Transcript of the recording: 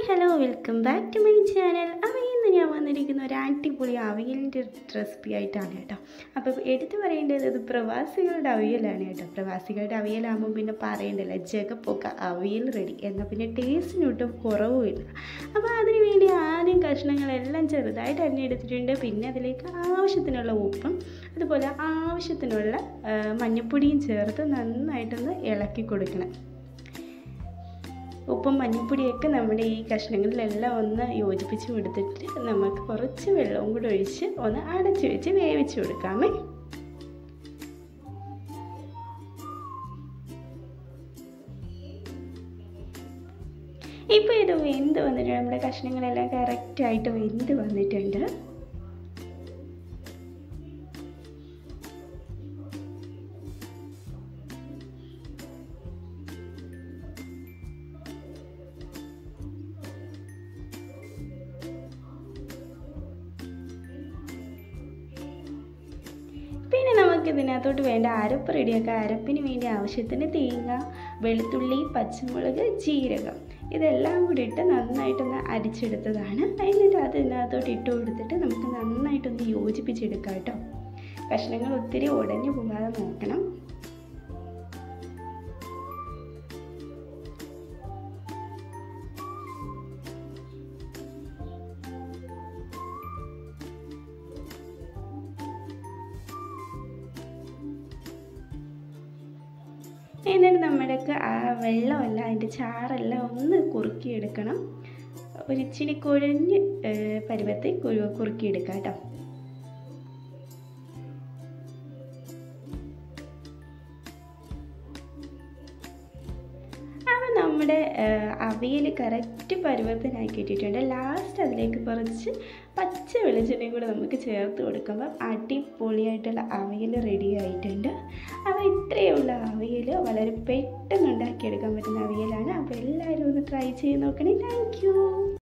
hello welcome back to my channel അപ്പോൾ ഇന്ന് ഞാൻ വന്നിരിക്കുന്ന ഒരു അടിപൊളി അവിയലിൻ്റെ റെസിപ്പി ആയിട്ടാണ് കേട്ടോ അപ്പോൾ എടുത്തു പറയേണ്ടത് ഇത് പ്രവാസികളുടെ അവിയലാണ് കേട്ടോ പ്രവാസികളുടെ അവിയലാകുമ്പോൾ പിന്നെ പറയണ്ടല്ലോ ജഗപ്പൊക്ക അവിയൽ റെഡി എന്നാൽ പിന്നെ ടേസ്റ്റിനൊട്ടും കുറവുമില്ല അപ്പോൾ അതിന് വേണ്ടി ആദ്യം കഷ്ണങ്ങളെല്ലാം ചെറുതായിട്ട് അരിഞ്ഞെടുത്തിട്ടുണ്ട് പിന്നെ അതിലേക്ക് ആവശ്യത്തിനുള്ള ഉപ്പും അതുപോലെ ആവശ്യത്തിനുള്ള ആ, മഞ്ഞൾപ്പൊടിയും ചേർത്ത് നന്നായിട്ടൊന്ന് ഇളക്കി കൊടുക്കണം ഉപ്പും മഞ്ഞൾപ്പൊടിയൊക്കെ നമ്മുടെ ഈ കഷ്ണങ്ങളിലെല്ലാം ഒന്ന് യോജിപ്പിച്ച് കൊടുത്തിട്ട് നമുക്ക് കുറച്ച് വെള്ളവും കൂടെ ഒഴിച്ച് ഒന്ന് അടച്ചു വെച്ച് വേവിച്ച് കൊടുക്കാമേ ഇപ്പോൾ ഇത് വെന്ത് വന്നിട്ട് നമ്മുടെ കഷ്ണങ്ങളെല്ലാം കറക്റ്റായിട്ട് വെന്ത് വന്നിട്ടുണ്ട് പിന്നെ നമുക്ക് ഇതിനകത്തോട്ട് വേണ്ട അരപ്പ് റെഡിയാക്കാം അരപ്പിന് വേണ്ടി ആവശ്യത്തിന് തേങ്ങ വെളുത്തുള്ളി പച്ചമുളക് ജീരകം ഇതെല്ലാം കൂടി ഇട്ട് നന്നായിട്ടൊന്ന് അരിച്ചെടുത്തതാണ് എന്നിട്ട് അത് ഇതിനകത്തോട്ട് ഇട്ട് കൊടുത്തിട്ട് നമുക്ക് നന്നായിട്ടൊന്ന് യോജിപ്പിച്ചെടുക്കാം കേട്ടോ കഷ്ണങ്ങൾ ഒത്തിരി ഉടഞ്ഞു പോകാതെ നോക്കണം എന്നിട്ട് നമ്മുടെയൊക്കെ ആ വെള്ളമല്ല അതിൻ്റെ ചാറെല്ലാം ഒന്ന് കുറുക്കിയെടുക്കണം ഒരു ഇച്ചിരി കുഴഞ്ഞ് പരുവത്തിൽ കുരു കുറുക്കിയെടുക്കാം കേട്ടോ അപ്പോൾ നമ്മുടെ അവിയൽ കറക്റ്റ് പരുവത്തിനാക്കി ഇട്ടിട്ടുണ്ട് ലാസ്റ്റ് അതിലേക്ക് കുറച്ച് പച്ച വെളിച്ചെണ്ണയും കൂടെ നമുക്ക് ചേർത്ത് കൊടുക്കുമ്പോൾ അടിപൊളിയായിട്ടുള്ള അവിയൽ റെഡി ആയിട്ടുണ്ട് അപ്പോൾ ഇത്രയേ ഉള്ള അവിയൽ വളരെ പെട്ടെന്ന് ഉണ്ടാക്കിയെടുക്കാൻ പറ്റുന്ന അവിയലാണ് അപ്പോൾ എല്ലാവരും ഒന്ന് ട്രൈ ചെയ്ത് നോക്കണേ താങ്ക്